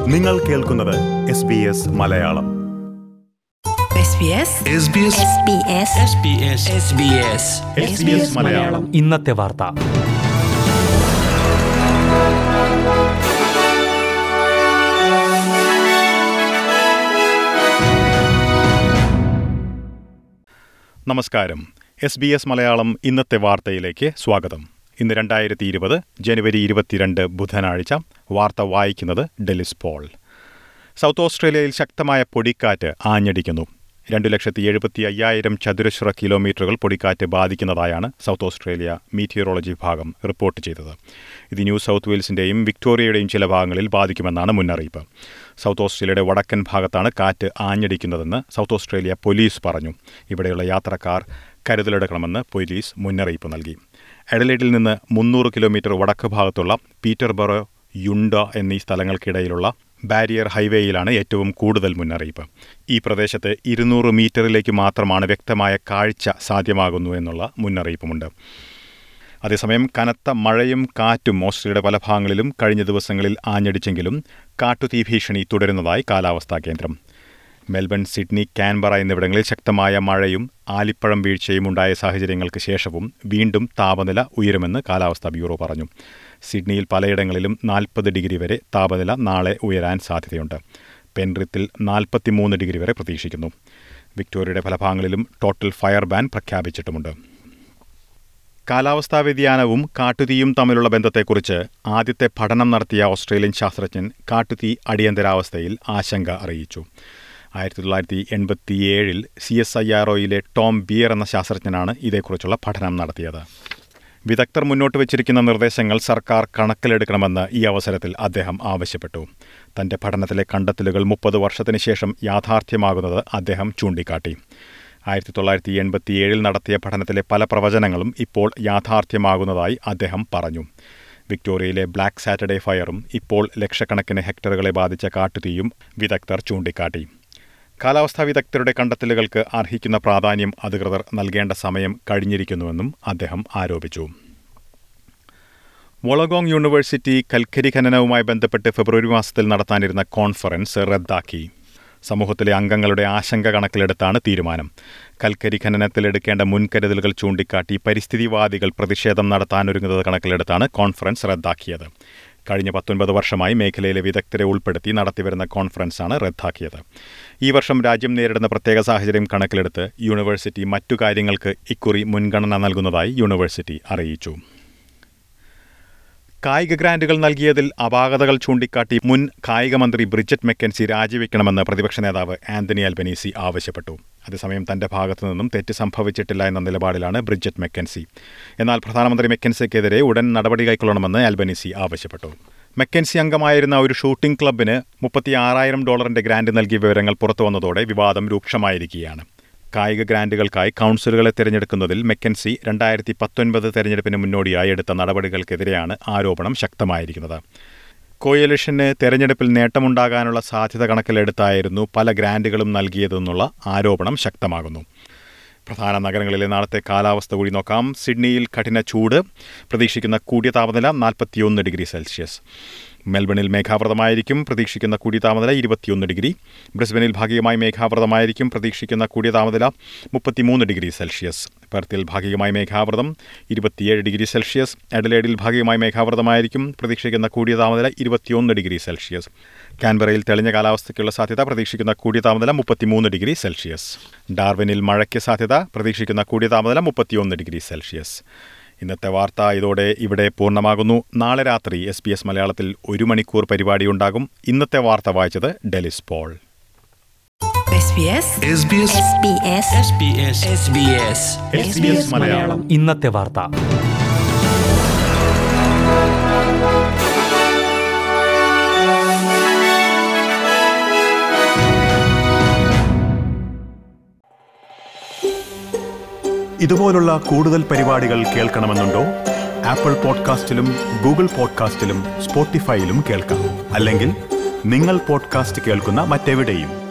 നിങ്ങൾ കേൾക്കുന്നത് S B S Malayalam SBS Malayalam ഇന്നത്തെ വാർത്ത നമസ്കാരം എസ് ബി എസ് മലയാളം ഇന്നത്തെ വാർത്തയിലേക്ക് സ്വാഗതം ഇന്ന് രണ്ടായിരത്തി ഇരുപത് ജനുവരി ഇരുപത്തിരണ്ട് ബുധനാഴ്ച വാർത്ത വായിക്കുന്നത് ഡെലിസ് പോൾ സൗത്ത് ഓസ്ട്രേലിയയിൽ ശക്തമായ പൊടിക്കാറ്റ് ആഞ്ഞടിക്കുന്നു രണ്ടു ലക്ഷത്തി എഴുപത്തി അയ്യായിരം ചതുരശ്ര കിലോമീറ്ററുകൾ പൊടിക്കാറ്റ് ബാധിക്കുന്നതായാണ് സൗത്ത് ഓസ്ട്രേലിയ മീറ്റിയോറോളജി വിഭാഗം റിപ്പോർട്ട് ചെയ്തത് ഇത് ന്യൂ സൗത്ത് വെയിൽസിന്റെയും വിക്ടോറിയയുടെയും ചില ഭാഗങ്ങളിൽ ബാധിക്കുമെന്നാണ് മുന്നറിയിപ്പ് സൗത്ത് ഓസ്ട്രേലിയയുടെ വടക്കൻ ഭാഗത്താണ് കാറ്റ് ആഞ്ഞടിക്കുന്നതെന്ന് സൗത്ത് ഓസ്ട്രേലിയ പോലീസ് പറഞ്ഞു ഇവിടെയുള്ള യാത്രക്കാർ കരുതലെടുക്കണമെന്ന് പോലീസ് മുന്നറിയിപ്പ് നൽകി എഡലേഡിൽ നിന്ന് മുന്നൂറ് കിലോമീറ്റർ വടക്ക് ഭാഗത്തുള്ള പീറ്റർബറോ യുണ്ട എന്നീ സ്ഥലങ്ങൾക്കിടയിലുള്ള ബാരിയർ ഹൈവേയിലാണ് ഏറ്റവും കൂടുതൽ മുന്നറിയിപ്പ് ഈ പ്രദേശത്ത് ഇരുന്നൂറ് മീറ്ററിലേക്ക് മാത്രമാണ് വ്യക്തമായ കാഴ്ച സാധ്യമാകുന്നു എന്നുള്ള മുന്നറിയിപ്പുമുണ്ട് അതേസമയം കനത്ത മഴയും കാറ്റും ഓസ്ട്രേലിയയുടെ പല ഭാഗങ്ങളിലും കഴിഞ്ഞ ദിവസങ്ങളിൽ ആഞ്ഞടിച്ചെങ്കിലും കാട്ടുതീ ഭീഷണി തുടരുന്നതായി കാലാവസ്ഥാ കേന്ദ്രം മെൽബൺ സിഡ്നി കാൻബറ എന്നിവിടങ്ങളിൽ ശക്തമായ മഴയും ആലിപ്പഴം വീഴ്ചയും ഉണ്ടായ സാഹചര്യങ്ങൾക്ക് ശേഷവും വീണ്ടും താപനില ഉയരുമെന്ന് കാലാവസ്ഥാ ബ്യൂറോ പറഞ്ഞു സിഡ്നിയിൽ പലയിടങ്ങളിലും നാൽപ്പത് ഡിഗ്രി വരെ താപനില നാളെ ഉയരാൻ സാധ്യതയുണ്ട് പെൻറിത്തിൽ നാൽപ്പത്തിമൂന്ന് ഡിഗ്രി വരെ പ്രതീക്ഷിക്കുന്നു വിക്ടോറിയയുടെ പല ഭാഗങ്ങളിലും ടോട്ടൽ ഫയർ ബാൻ പ്രഖ്യാപിച്ചിട്ടുമുണ്ട് കാലാവസ്ഥാ വ്യതിയാനവും കാട്ടുതീയും തമ്മിലുള്ള ബന്ധത്തെക്കുറിച്ച് ആദ്യത്തെ പഠനം നടത്തിയ ഓസ്ട്രേലിയൻ ശാസ്ത്രജ്ഞൻ കാട്ടുതീ അടിയന്തരാവസ്ഥയിൽ ആശങ്ക അറിയിച്ചു ആയിരത്തി തൊള്ളായിരത്തി എൺപത്തിയേഴിൽ സി എസ് ഐ ആർ ഒയിലെ ടോം ബിയർ എന്ന ശാസ്ത്രജ്ഞനാണ് ഇതേക്കുറിച്ചുള്ള പഠനം നടത്തിയത് വിദഗ്ധർ മുന്നോട്ട് വച്ചിരിക്കുന്ന നിർദ്ദേശങ്ങൾ സർക്കാർ കണക്കിലെടുക്കണമെന്ന് ഈ അവസരത്തിൽ അദ്ദേഹം ആവശ്യപ്പെട്ടു തന്റെ പഠനത്തിലെ കണ്ടെത്തലുകൾ മുപ്പത് വർഷത്തിന് ശേഷം യാഥാർത്ഥ്യമാകുന്നത് അദ്ദേഹം ചൂണ്ടിക്കാട്ടി ആയിരത്തി തൊള്ളായിരത്തി എൺപത്തിയേഴിൽ നടത്തിയ പഠനത്തിലെ പല പ്രവചനങ്ങളും ഇപ്പോൾ യാഥാർത്ഥ്യമാകുന്നതായി അദ്ദേഹം പറഞ്ഞു വിക്ടോറിയയിലെ ബ്ലാക്ക് സാറ്റർഡേ ഫയറും ഇപ്പോൾ ലക്ഷക്കണക്കിന് ഹെക്ടറുകളെ ബാധിച്ച കാട്ടുതീയും വിദഗ്ധർ ചൂണ്ടിക്കാട്ടി കാലാവസ്ഥാ വിദഗ്ധരുടെ കണ്ടെത്തലുകൾക്ക് അർഹിക്കുന്ന പ്രാധാന്യം അധികൃതർ നൽകേണ്ട സമയം കഴിഞ്ഞിരിക്കുന്നുവെന്നും അദ്ദേഹം ആരോപിച്ചു വോളഗോങ് യൂണിവേഴ്സിറ്റി കൽക്കരി ഖനനവുമായി ബന്ധപ്പെട്ട് ഫെബ്രുവരി മാസത്തിൽ നടത്താനിരുന്ന കോൺഫറൻസ് റദ്ദാക്കി സമൂഹത്തിലെ അംഗങ്ങളുടെ ആശങ്ക കണക്കിലെടുത്താണ് തീരുമാനം കൽക്കരി ഖനനത്തിൽ എടുക്കേണ്ട മുൻകരുതലുകൾ ചൂണ്ടിക്കാട്ടി പരിസ്ഥിതിവാദികൾ പ്രതിഷേധം നടത്താനൊരുങ്ങുന്നത് കണക്കിലെടുത്താണ് കോൺഫറൻസ് റദ്ദാക്കിയത് കഴിഞ്ഞ പത്തൊൻപത് വർഷമായി മേഖലയിലെ വിദഗ്ധരെ ഉൾപ്പെടുത്തി നടത്തിവരുന്ന കോൺഫറൻസാണ് റദ്ദാക്കിയത് ഈ വർഷം രാജ്യം നേരിടുന്ന പ്രത്യേക സാഹചര്യം കണക്കിലെടുത്ത് യൂണിവേഴ്സിറ്റി മറ്റു കാര്യങ്ങൾക്ക് ഇക്കുറി മുൻഗണന നൽകുന്നതായി യൂണിവേഴ്സിറ്റി അറിയിച്ചു കായിക ഗ്രാന്റുകൾ നൽകിയതിൽ അപാകതകൾ ചൂണ്ടിക്കാട്ടി മുൻ കായിക മന്ത്രി ബ്രിജറ്റ് മെക്കൻസി രാജിവെക്കണമെന്ന് പ്രതിപക്ഷ നേതാവ് ആന്റണി അൽബനീസി ആവശ്യപ്പെട്ടു അതേസമയം തന്റെ ഭാഗത്തു നിന്നും തെറ്റ് സംഭവിച്ചിട്ടില്ല എന്ന നിലപാടിലാണ് ബ്രിജറ്റ് മെക്കൻസി എന്നാൽ പ്രധാനമന്ത്രി മെക്കൻസിക്കെതിരെ ഉടൻ നടപടി കൈക്കൊള്ളണമെന്ന് അൽബനീസി ആവശ്യപ്പെട്ടു മെക്കൻസി അംഗമായിരുന്ന ഒരു ഷൂട്ടിംഗ് ക്ലബിന് മുപ്പത്തിയാറായിരം ഡോളറിന്റെ ഗ്രാന്റ് നൽകിയ വിവരങ്ങൾ പുറത്തുവന്നതോടെ വിവാദം രൂക്ഷമായിരിക്കുകയാണ് കായിക ഗ്രാന്റുകൾക്കായി കൗൺസിലുകളെ തിരഞ്ഞെടുക്കുന്നതിൽ മെക്കൻസി രണ്ടായിരത്തി പത്തൊൻപത് തെരഞ്ഞെടുപ്പിന് മുന്നോടിയായി എടുത്ത നടപടികൾക്കെതിരെയാണ് ആരോപണം ശക്തമായിരിക്കുന്നത് കോയലിഷന് തെരഞ്ഞെടുപ്പിൽ നേട്ടമുണ്ടാകാനുള്ള സാധ്യത കണക്കിലെടുത്തായിരുന്നു പല ഗ്രാന്റുകളും നൽകിയതെന്നുള്ള ആരോപണം ശക്തമാകുന്നു പ്രധാന നഗരങ്ങളിലെ നാളത്തെ കാലാവസ്ഥ കൂടി നോക്കാം സിഡ്നിയിൽ കഠിന ചൂട് പ്രതീക്ഷിക്കുന്ന കൂടിയ താപനില നാൽപ്പത്തിയൊന്ന് ഡിഗ്രി സെൽഷ്യസ് മെൽബണിൽ മേഘാവൃതമായിരിക്കും പ്രതീക്ഷിക്കുന്ന കൂടിയ താപനില ഇരുപത്തിയൊന്ന് ഡിഗ്രി ബ്രിസ്ബനിൽ ഭാഗികമായി മേഘാവൃതമായിരിക്കും പ്രതീക്ഷിക്കുന്ന കൂടിയ താപനില മുപ്പത്തിമൂന്ന് ഡിഗ്രി സെൽഷ്യസ് പെർത്തിൽ ഭാഗികമായി മേഘാവൃതം ഇരുപത്തിയേഴ് ഡിഗ്രി സെൽഷ്യസ് എഡലേഡിൽ ഭാഗികമായി മേഘാവൃതമായിരിക്കും പ്രതീക്ഷിക്കുന്ന കൂടിയ താപനില ഇരുപത്തിയൊന്ന് ഡിഗ്രി സെൽഷ്യസ് കാൻബറയിൽ തെളിഞ്ഞ കാലാവസ്ഥയ്ക്കുള്ള സാധ്യത പ്രതീക്ഷിക്കുന്ന കൂടിയ താപനില മുപ്പത്തിമൂന്ന് ഡിഗ്രി സെൽഷ്യസ് ഡാർവിനിൽ മഴയ്ക്ക് സാധ്യത പ്രതീക്ഷിക്കുന്ന കൂടിയ താപനില മുപ്പത്തിയൊന്ന് ഡിഗ്രി സെൽഷ്യസ് ഇന്നത്തെ വാർത്ത ഇതോടെ ഇവിടെ പൂർണ്ണമാകുന്നു നാളെ രാത്രി എസ് ബി എസ് മലയാളത്തിൽ ഒരു മണിക്കൂർ പരിപാടിയുണ്ടാകും ഇന്നത്തെ വാർത്ത വായിച്ചത് ഡെലിസ് പോൾ മലയാളം ഇന്നത്തെ വാർത്ത ഇതുപോലുള്ള കൂടുതൽ പരിപാടികൾ കേൾക്കണമെന്നുണ്ടോ ആപ്പിൾ പോഡ്കാസ്റ്റിലും ഗൂഗിൾ പോഡ്കാസ്റ്റിലും സ്പോട്ടിഫൈയിലും കേൾക്കാം അല്ലെങ്കിൽ നിങ്ങൾ പോഡ്കാസ്റ്റ് കേൾക്കുന്ന മറ്റെവിടെയും